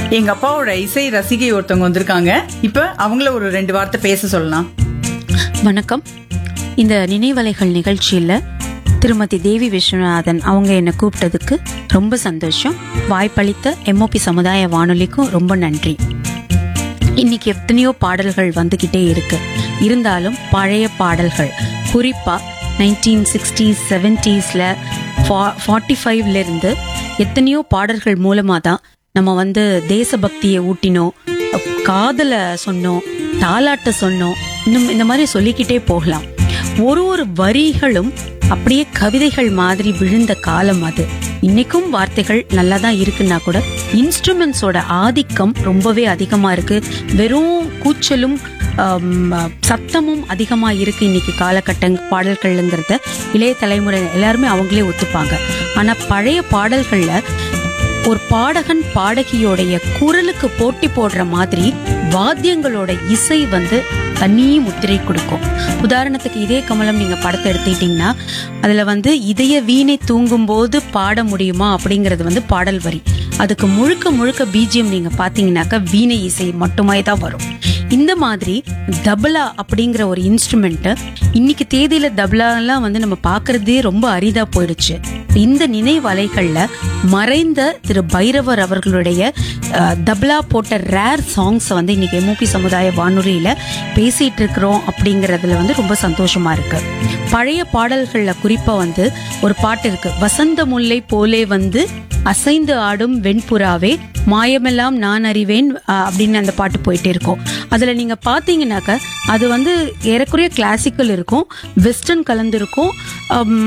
எங்க அப்பாவோட இசை ரசிகை ஒருத்தவங்க வந்திருக்காங்க இப்ப அவங்கள ஒரு ரெண்டு வார்த்தை பேச சொல்லலாம் வணக்கம் இந்த நினைவலைகள் நிகழ்ச்சியில் திருமதி தேவி விஸ்வநாதன் அவங்க என்னை கூப்பிட்டதுக்கு ரொம்ப சந்தோஷம் வாய்ப்பளித்த எம்ஓபி சமுதாய வானொலிக்கும் ரொம்ப நன்றி இன்னைக்கு எத்தனையோ பாடல்கள் வந்துக்கிட்டே இருக்கு இருந்தாலும் பழைய பாடல்கள் குறிப்பாக நைன்டீன் சிக்ஸ்டீஸ் செவன்டீஸில் ஃபார்ட்டி ஃபைவ்லேருந்து எத்தனையோ பாடல்கள் மூலமாக தான் நம்ம வந்து தேசபக்தியை ஊட்டினோம் காதலை சொன்னோம் தாலாட்ட சொன்னோம் இன்னும் இந்த மாதிரி சொல்லிக்கிட்டே போகலாம் ஒரு ஒரு வரிகளும் அப்படியே கவிதைகள் மாதிரி விழுந்த காலம் அது இன்னைக்கும் வார்த்தைகள் நல்லா தான் இருக்குன்னா கூட இன்ஸ்ட்ருமெண்ட்ஸோட ஆதிக்கம் ரொம்பவே அதிகமா இருக்கு வெறும் கூச்சலும் ஆம், சத்தமும் அதிகமா இருக்கு இன்னைக்கு காலகட்ட பாடல்கள்ங்கிறத இளைய தலைமுறை எல்லாருமே அவங்களே ஒத்துப்பாங்க ஆனா பழைய பாடல்கள்ல ஒரு பாடகன் பாடகியோடைய குரலுக்கு போட்டி போடுற மாதிரி வாத்தியங்களோட இசை வந்து தனி முத்திரை கொடுக்கும் உதாரணத்துக்கு இதே கமலம் நீங்க படத்தை எடுத்துக்கிட்டீங்கன்னா அதுல வந்து இதய வீணை தூங்கும் போது பாட முடியுமா அப்படிங்கிறது வந்து பாடல் வரி அதுக்கு முழுக்க முழுக்க பிஜிஎம் நீங்க பாத்தீங்கன்னாக்கா வீணை இசை மட்டுமே தான் வரும் இந்த மாதிரி தபலா அப்படிங்கிற ஒரு இன்ஸ்ட்ருமெண்ட் இன்னைக்கு தேதியில தபலாலாம் வந்து நம்ம பார்க்கறதே ரொம்ப அரிதா போயிடுச்சு இந்த நினைவலைகள்ல மறைந்த திரு பைரவர் அவர்களுடைய அஹ், தபலா போட்ட ரேர் சாங்ஸ் வந்து இன்னைக்கு எம்ஓபி சமுதாய வானொலியில பேசிட்டு இருக்கிறோம் அப்படிங்கறதுல வந்து ரொம்ப சந்தோஷமா இருக்கு பழைய பாடல்கள்ல குறிப்பா வந்து ஒரு பாட்டு இருக்கு வசந்த முல்லை போலே வந்து அசைந்து ஆடும் வெண்புறாவே மாயமெல்லாம் நான் அறிவேன் அஹ், அப்படின்னு அந்த பாட்டு போயிட்டே இருக்கும் அதுல நீங்க பாத்தீங்கன்னாக்க அது வந்து ஏறக்குறைய கிளாசிக்கல் இருக்கும் வெஸ்டர்ன் கலந்து இருக்கும்